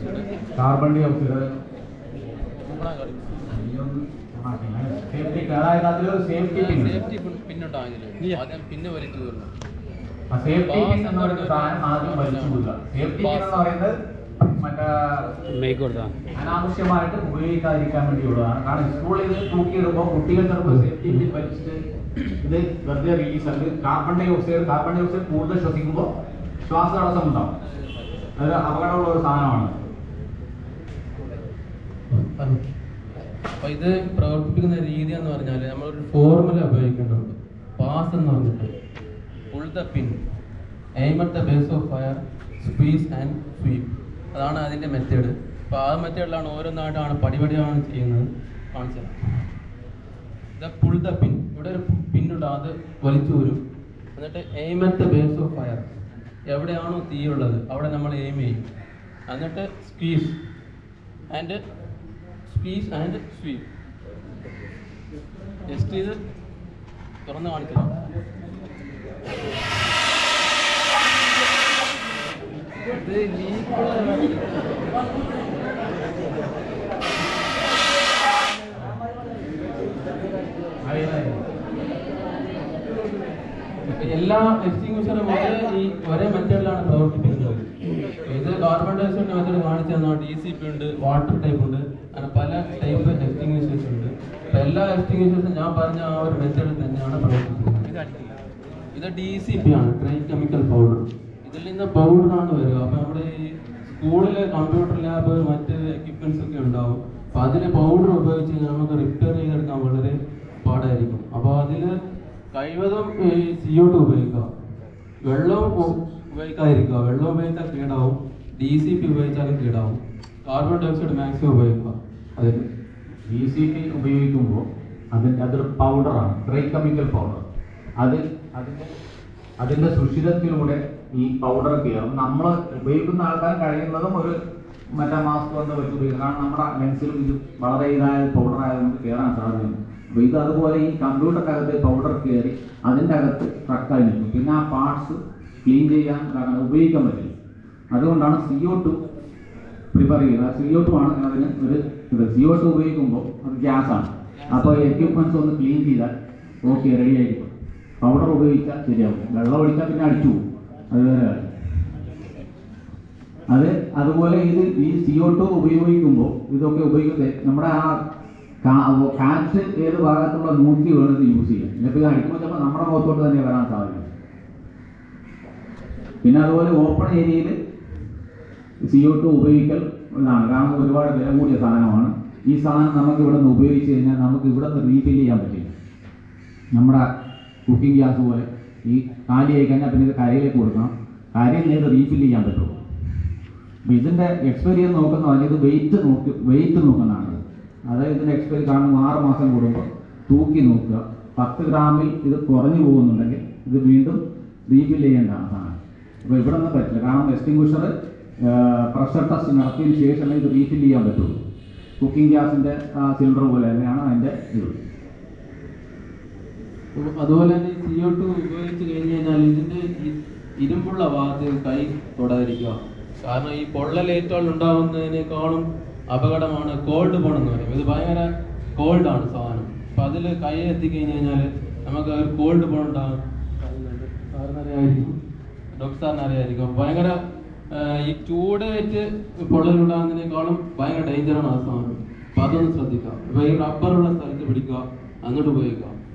carbon dye oxide safety അതായത് അതിലൊരു safety pin safety പിന്നുണ്ടാവും ഇതില് ആദ്യം പിന്നെ വലിച്ചു കയറണം സേഫ്റ്റി പിൻ എന്ന് പറയുന്ന സാധനം ആദ്യം വലിച്ചു വിടുക സേഫ്റ്റി പിൻ എന്ന് പറയുന്നത് മറ്റേ മേക്ക് കൊടുത്താ അനാവശ്യമായിട്ട് ഉപയോഗിക്കാതിരിക്കാൻ വേണ്ടിയുള്ളതാണ് കാരണം സ്കൂളിൽ ഇത് തൂക്കിയിടുമ്പോൾ കുട്ടികൾ ചിലപ്പോൾ സേഫ്റ്റി പിൻ വലിച്ചിട്ട് ഇത് വെറുതെ റിലീസ് ആക്കി carbon dioxide carbon dioxide കൂടുതൽ ശ്വസിക്കുമ്പോൾ ശ്വാസതടസ്സം ഉണ്ടാവും അത് അപകടമുള്ള ഒരു സാധനമാണ് അപ്പൊ ഇത് പ്രവർത്തിപ്പിക്കുന്ന രീതി എന്ന് പറഞ്ഞാൽ നമ്മളൊരു ഫോർമുല ഉപയോഗിക്കുന്നുണ്ട് പാസ് എന്ന് പറഞ്ഞിട്ട് pull the pin aim at the base of fire squeeze and sweep അതാണ് അതിന്റെ മെത്തേഡ് അപ്പോൾ ആ മെത്തേഡിലാണ് ഓരോന്നായിട്ടാണ് പടിപടിയാണ് ചെയ്യുന്നത് കാണിച്ചത് ദ പുൾ ദ പിൻ ഇവിടെ ഒരു പിന്നുണ്ട് അത് വലിച്ചു വരും എന്നിട്ട് aim at the base of fire എവിടെയാണോ തീയുള്ളത് അവിടെ നമ്മൾ എയിം ചെയ്യും എന്നിട്ട് squeeze and squeeze and sweep just ഇത് തുറന്ന് കാണിച്ചതാണ് ഇത് ലീക്കുള്ള എല്ലാ എക്സ്റ്റിങ്വിഷറും ഒരേ ഈ ഒരേ മെത്തേഡിലാണ് പ്രവർത്തിപ്പിക്കുന്നത് ഇത് കാർബൺ ഡയോക്സൈഡ് മെത്തേഡ് കാണിച്ചു തന്നാൽ ഡി സി പി ഉണ്ട് വാട്ടർ ടൈപ്പ് ഉണ്ട് അങ്ങനെ പല ടൈപ്പ് എക്സ്റ്റിങ്വിഷേഴ്സ് ഉണ്ട് അപ്പൊ എല്ലാ എക്സ്റ്റിങ്വിഷേഴ്സും ഞാൻ പറഞ്ഞ ആ ഒരു മെത്തേഡ് തന്നെയാണ് പ്രവർത്തിക്കുന്നത് ഇത് ഡി സി പി ആണ് ട്രൈ കെമിക്കൽ പൗഡർ ഇതിൽ നിന്ന് പൗഡറാണ് വരിക അപ്പൊ നമ്മുടെ ഈ സ്കൂളിലെ കമ്പ്യൂട്ടർ ലാബ് മറ്റ് എക്യുപ്മെന്റ്സ് ഒക്കെ ഉണ്ടാവും അപ്പൊ അതിൽ പൗഡർ ഉപയോഗിച്ച് കഴിഞ്ഞാൽ നമുക്ക് റിപ്പയർ ചെയ്തെടുക്കാൻ വളരെ പാടായിരിക്കും അപ്പോൾ അതിൽ കഴിവതും ഈ സി ഒ ടു ഉപയോഗിക്കുക വെള്ളം ഉ- ഉപയോഗിക്കാതിരിക്കുക വെള്ളം ഉപയോഗിച്ചാൽ കേടാവും ഡി സി പി ഉപയോഗിച്ചാലും കേടാവും കാർബൺ ഡയോക്സൈഡ് മാക്സിമം ഉപയോഗിക്കുക അതിൽ ഡി സി പി ഉപയോഗിക്കുമ്പോൾ അതിൻ്റെ അതൊരു പൗഡറാണ് ഡ്രൈ കെമിക്കൽ പൗഡർ അത് അതിൻ്റെ അതിൻ്റെ സുഷിരത്തിലൂടെ ഈ പൗഡർ കയറും നമ്മൾ ഉപയോഗിക്കുന്ന ആൾക്കാർ കഴിയുന്നതും ഒരു മറ്റേ മാസ്ക് കൊണ്ട് വെച്ച് ഉപയോഗിക്കും കാരണം നമ്മുടെ ലെൻസിലും ഇത് വളരെ ഇതായ പൗഡർ ആയതുകൊണ്ട് കയറാൻ സാധ്യതയുണ്ട് അപ്പോൾ ഇത് അതുപോലെ ഈ കമ്പ്യൂട്ടറിൻ്റെ അകത്ത് പൗഡർ കയറി അതിൻ്റെ അകത്ത് ട്രക്കായി നിൽക്കും പിന്നെ ആ പാർട്സ് ക്ലീൻ ചെയ്യാൻ കാരണം ഉപയോഗിക്കാൻ പറ്റില്ല അതുകൊണ്ടാണ് സി ഒ ടു പ്രിഫർ ചെയ്യുന്നത് സി ഒ ടു ആണ് അതിന് ഒരു ഇത് സി ഒ ടു ഉപയോഗിക്കുമ്പോൾ അത് ഗ്യാസ് ആണ് അപ്പോൾ എക്യുപ്മെന്റ്സ് ഒന്ന് ക്ലീൻ ചെയ്താൽ ഓക്കെ റെഡി ആയിരിക്കും പൗഡർ ഉപയോഗിച്ചാൽ ശരിയാവും വെള്ളം ഒഴിച്ചാൽ പിന്നെ അടിച്ചു പോകും അത് വേറെ കാര്യം അത് അതുപോലെ ഇത് ഈ സി ഒ ടു ഉപയോഗിക്കുമ്പോൾ ഇതൊക്കെ ഉപയോഗിക്കുന്നത് നമ്മുടെ ആ കാറ്റ് ഏത് ഭാഗത്തുള്ള നോക്കി വേണം ഇത് യൂസ് ചെയ്യാൻ എന്നിട്ട് ഇത് അടിക്കുമ്പോൾ ചിലപ്പോൾ നമ്മുടെ മുഖത്തോട്ട് തന്നെ വരാൻ സാധിക്കും പിന്നെ അതുപോലെ ഓപ്പൺ ഏരിയയിൽ സി ഒ ടു ഉപയോഗിക്കൽ ഇതാണ് കാരണം ഒരുപാട് വില കൂടിയ സാധനമാണ് ഈ സാധനം നമുക്ക് ഇവിടെ നിന്ന് ഉപയോഗിച്ച് കഴിഞ്ഞാൽ നമുക്ക് ഇവിടെ നിന്ന് റീഫിൽ ചെയ്യാൻ പറ്റില്ല നമ്മുടെ കുക്കിംഗ് ഗ്യാസ് പോലെ ഈ കാലിയായി കഴിഞ്ഞാൽ പിന്നെ ഇത് കരയിലേക്ക് കൊടുക്കണം കരയിൽ നിന്ന് ഇത് റീഫിൽ ചെയ്യാൻ പറ്റുള്ളൂ അപ്പോൾ ഇതിൻ്റെ എക്സ്പീരിയൻസ് നോക്കുന്ന ഇത് വെയിറ്റ് നോക്കി വെയിറ്റ് നോക്കുന്നതാണ് അതായത് ഇതിൻ്റെ എക്സ്പയറി കാണുമ്പോൾ ആറ് മാസം കൂടുമ്പോൾ തൂക്കി നോക്കുക പത്ത് ഗ്രാമിൽ ഇത് കുറഞ്ഞു പോകുന്നുണ്ടെങ്കിൽ ഇത് വീണ്ടും റീഫിൽ ചെയ്യേണ്ടതാണ് സാധനം അപ്പോൾ ഇവിടെ നിന്ന് പറ്റില്ല കാരണം എക്സ്റ്റിങ്വിഷർ പ്രഷർ ടെസ്റ്റ് നടത്തിയതിന് ശേഷമേ ഇത് റീഫിൽ ചെയ്യാൻ പറ്റുള്ളൂ കുക്കിംഗ് ഗ്യാസിൻ്റെ സിലിണ്ടർ പോലെ തന്നെയാണ് അതിൻ്റെ ഇത് ഉം, അതുപോലെ തന്നെ സി ഒ ടു ഉപയോഗിച്ച് കഴിഞ്ഞ് കഴിഞ്ഞാൽ ഇതിന്റെ ഇ- ഇരുമ്പുള്ള ഭാഗത്ത് കൈ തൊടാതിരിക്കുക കാരണം ഈ പൊള്ളലേറ്റാൽ ഉണ്ടാവുന്നതിനേക്കാളും അപകടമാണ് കോൾഡ് ബോൺ എന്ന് പറയും ഇത് ഭയങ്കര കോൾഡ് ആണ് സാധനം അപ്പൊ അതിൽ കൈ എത്തിക്കഴിഞ്ഞ് കഴിഞ്ഞാൽ നമുക്ക് ഒരു കോൾഡ് ബോൺ ഉണ്ടാകും സാറിന് അറിയാമായിരിക്കും ഡോക്ടർ സാറിന് അറിയാമായിരിക്കും ഭയങ്കര ആ, ഈ ചൂട് വെച്ച് പൊള്ളലുണ്ടാകുന്നതിനേക്കാളും ഭയങ്കര ഡേഞ്ചറാണ് ആ സാധനം അപ്പൊ അതൊന്ന് ശ്രദ്ധിക്കുക ഇപ്പൊ ഈ റബ്ബറുള്ള സ്ഥലത്ത് പിടിക്കുക അങ്ങോട്ട് ഉപയോഗിക്കുക